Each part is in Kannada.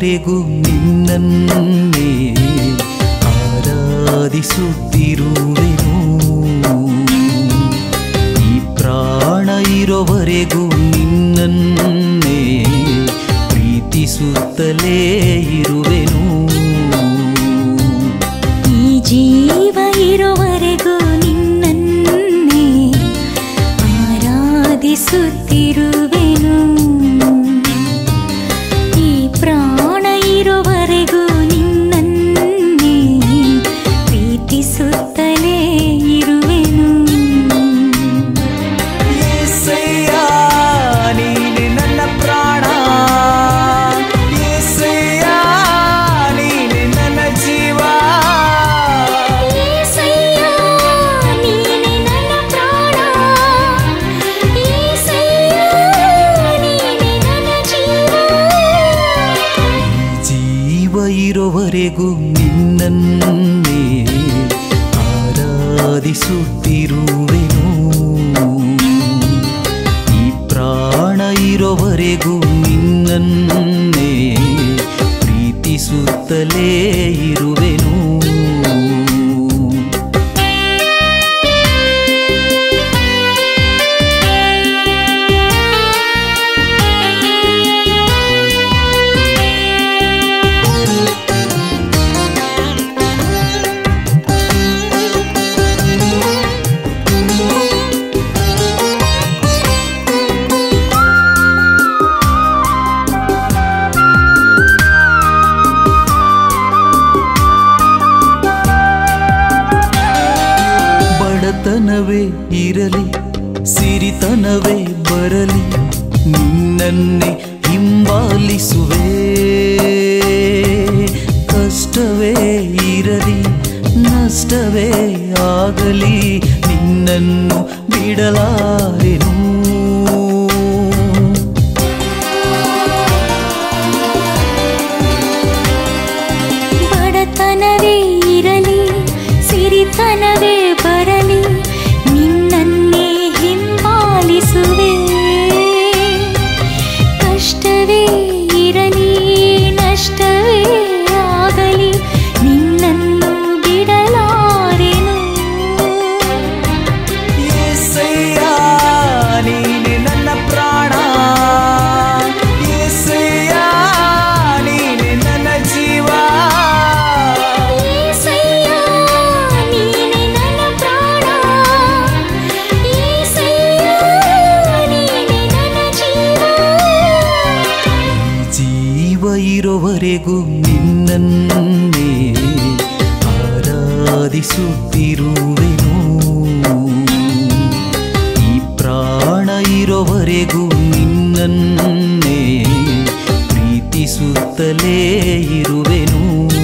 ಇರುವರೆಗೂ ನಿನ್ನನ್ನೇ ಆರಾಧಿಸುತ್ತಿರುವೆನು ಈ ಪ್ರಾಣ ಇರೋವರೆಗೂ ನಿನ್ನನ್ನೇ ಪ್ರೀತಿಸುತ್ತಲೇ ಇರುವೆನು ಈ ಜೀವ ಇರುವರೆಗೂ ನಿನ್ನನ್ನೇ ಆರಾಧಿಸುತ್ತಿರುವೆನು ಈ ಪ್ರಾಣ ಇರುವರೆಗೂ ನಿನ್ನನ್ನೇ ಪ್ರೀತಿಸುತ್ತಲೇ ಇರುವೆನು ಏಸಯ್ಯ, ನೀನೆ ನನ್ನ ಪ್ರಾಣ ಏಸಯ್ಯ, ನೀನೆ ನನ್ನ ಜೀವ ಏಸಯ್ಯ, ನೀನೆ ನನ್ನ ಪ್ರಾಣ. ಏಸಯ್ಯ, ನೀನೆ ನನ್ನ ಜೀವ. ಜೀವ ಇರೋವರೆಗೂ ನಿನ್ನನ್ನೇ ಆರಾಧಿಸುತ್ತಿರುವೆನು ಈ ಪ್ರಾಣ ಇರೋವರೆಗೂ ನಿನ್ನನ್ನೇ ಪ್ರೀತಿಸುತ್ತಲೇ ಇರುವೆನು ಬಡತನವೇ ಇರಲಿ ಸಿರಿತನವೇ ಬರಲಿ ನಿನ್ನನ್ನೇ ಹಿಂಬಾಲಿಸುವೆ ಕಷ್ಟವೇ ಇರಲಿ ನಷ್ಟವೇ ಆಗಲಿ ನಿನ್ನನ್ನು ಬಿಡಲಾರೆನು ಬಡತನವೇ ಇರಲಿ ಸಿರಿತನವೇ ಬರಲಿ ನಿನ್ನನ್ನೇ ಹಿಂಬಾಲಿಸುವೆ ಕಷ್ಟವೇ ಇರಲಿ ನಷ್ಟವೇ ಆಗಲಿ ನಿನ್ನನ್ನು ಬಿಡಲಾರೆನು ಏಸಯ್ಯ, ನೀನೆ ನನ್ನ ಪ್ರಾಣ ಏಸಯ್ಯ, ನೀನೆ ನನ್ನ ಜೀವ ಏಸಯ್ಯ, ನೀನೆ ನನ್ನ ಪ್ರಾಣ. ಏಸಯ್ಯ, ನೀನೆ ನನ್ನ ಜೀವ. ಜೀವ ಇರೋವರೆಗೂ ನಿನ್ನನ್ನೇ ಆರಾಧಿಸುತ್ತಿರುವೆನು ಈ ಪ್ರಾಣ ಇರೋವರೆಗೂ ನಿನ್ನನ್ನೇ ಪ್ರೀತಿಸುತ್ತಲೇ ಇರುವೆನು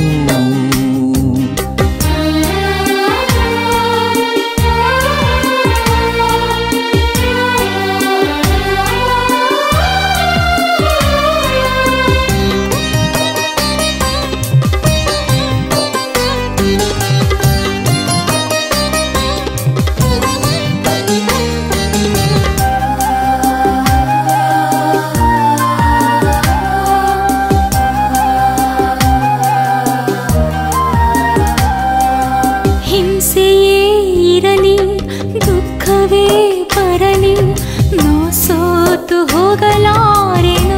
ಹಿಂಸೆಯೇ ಇರಲಿ ದುಃಖವೇ ಬರಲಿ ನೋ ಸೋತು ಹೋಗಲಾರೆನು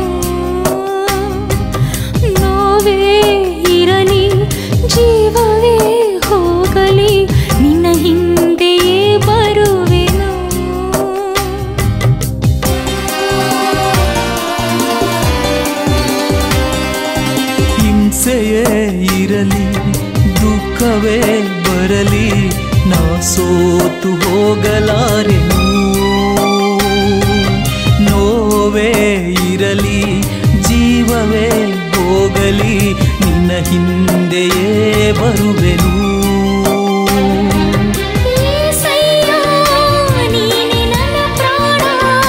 ನೋವೇ ಇರಲಿ ಜೀವವೇ ಹೋಗಲಿ ನಿನ್ನ ಹಿಂದೆಯೇ ಬರುವೆನು ಹಿಂಸೆಯೇ ಇರಲಿ ದುಃಖವೇ ಬರಲಿ ನಾ ಸೋತು ಹೋಗಲಾರೆನು ನೋವೇ ಇರಲಿ ಜೀವವೇ ಹೋಗಲಿ ನಿನ್ನ ಹಿಂದೆಯೇ ಬರುವೆನು ಏಸಯ್ಯ, ನೀನೆ ನನ್ನ ಪ್ರಾಣ.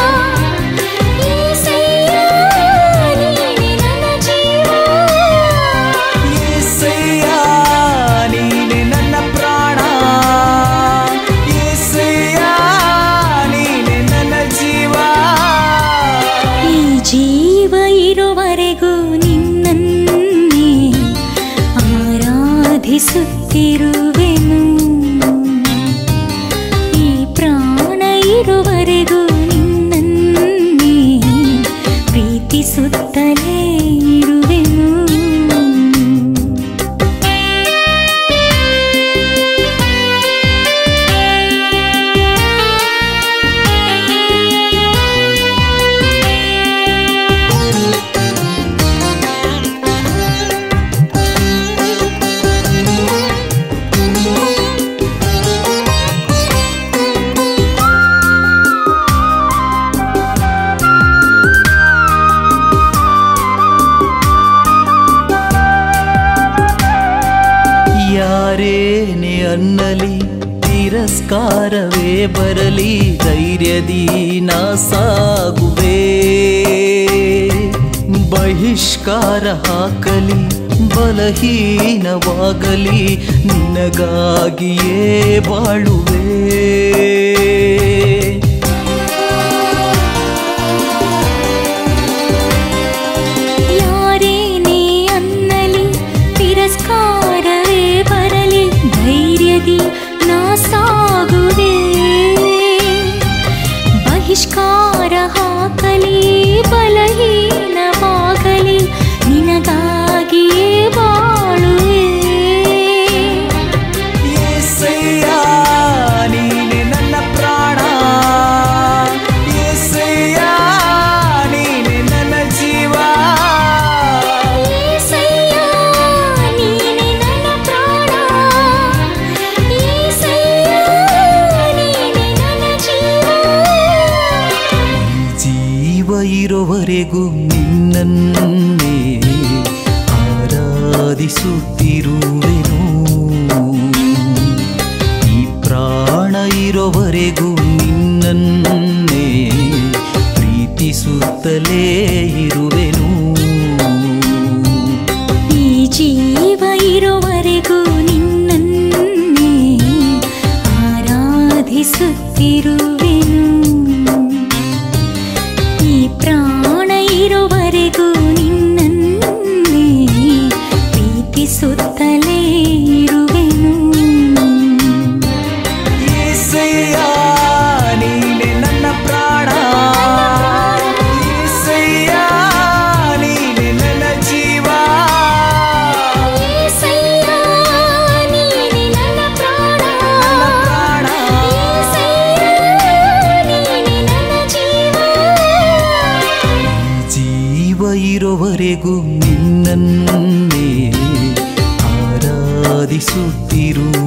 ಏಸಯ್ಯ, ನೀನೆ ನನ್ನ ಜೀವ. ಏಸಯ್ಯ, ನೀನೆ ನನ್ನ ಪ್ರಾಣ ಏಸಯ್ಯ, ನೀನೆ ನನ್ನ ಜೀವ ಈ ಜೀವ ಇರುವರೆಗೂ ನಿನ್ನನ್ನೇ ಆರಾಧಿಸುತ್ತಿರುವೆನು ಈ ಪ್ರಾಣ ಇರುವರೆಗೂ ನಿನ್ನನ್ನೇ ಪ್ರೀತಿಸುತ್ತಲೇ ಇರುವೆನು ಯಾರೇನೆ ಅನ್ನಲಿ ತಿರಸ್ಕಾರವೇ ಬರಲಿ ಧೈರ್ಯದಿ ನಾ ಸಾಗುವೆ ಬಹಿಷ್ಕಾರ ಹಾಕಲಿ ಬಲಹೀನವಾಗಲಿ ನಿನಗಾಗಿಯೇ ಬಾಳುವೆ ಯಾರೇನೇ ಅನ್ನಲಿ ತಿರಸ್ಕಾರವೇ ಬರಲಿ ಧೈರ್ಯದಿ ನಾ ಸಾಗುವೆ ಬಹಿಷ್ಕಾರ ಹಾಕಲಿ ಬಲಹೀನವಾಗಲಿ ನಿನಗಾಗಿಯೇ ಬಾಳುವೆ ಏಸಯ್ಯ ನೀನೆ ನನ್ನ ಪ್ರಾಣ ಏಸಯ್ಯ ನೀನೆ ನನ್ನ ಜೀವ ಏಸಯ್ಯ ನೀನೆ ನನ್ನ ಪ್ರಾಣ ಏಸಯ್ಯ ನೀನೆ ನನ್ನ ಜೀವ ಜೀವ ಇರೋವರೆಗೂ ನಿನ್ನನ್ನೇ ಆರಾಧಿಸುತ್ತಿರುವೆನು ಈ ಪ್ರಾಣ ಇರೋವರೆಗೂ ನಿನ್ನನ್ನೇ ಪ್ರೀತಿಸುತ್ತಲೇ ಇರುವೆನು ಈ ಜೀವ ಇರುವರೆಗೂ ನಿನ್ನನ್ನೇ ಆರಾಧಿಸುತ್ತಿರುವೆನು ಈ ಪ್ರಾಣ ಇರುವರೆಗೂ ನಿನ್ನನ್ನೇ ಪ್ರೀತಿಸುತ್ತಲೇ ಇರುವೆನು ಏಸಯ್ಯ ನೀನೆ ನನ್ನ ಪ್ರಾಣ ಏಸಯ್ಯ ನೀನೆ ನನ್ನ ಜೀವ ಏಸಯ್ಯ ನೀನೆ ನನ್ನ ಪ್ರಾಣ ನನ್ನ ಪ್ರಾಣ ಏಸಯ್ಯ ನೀನೆ ನನ್ನ ಜೀವ ಜೀವ ಇರೋವರೆಗೂ ನಿನ್ನನ್ನೇ ಆರಾಧಿಸುತ್ತಿರು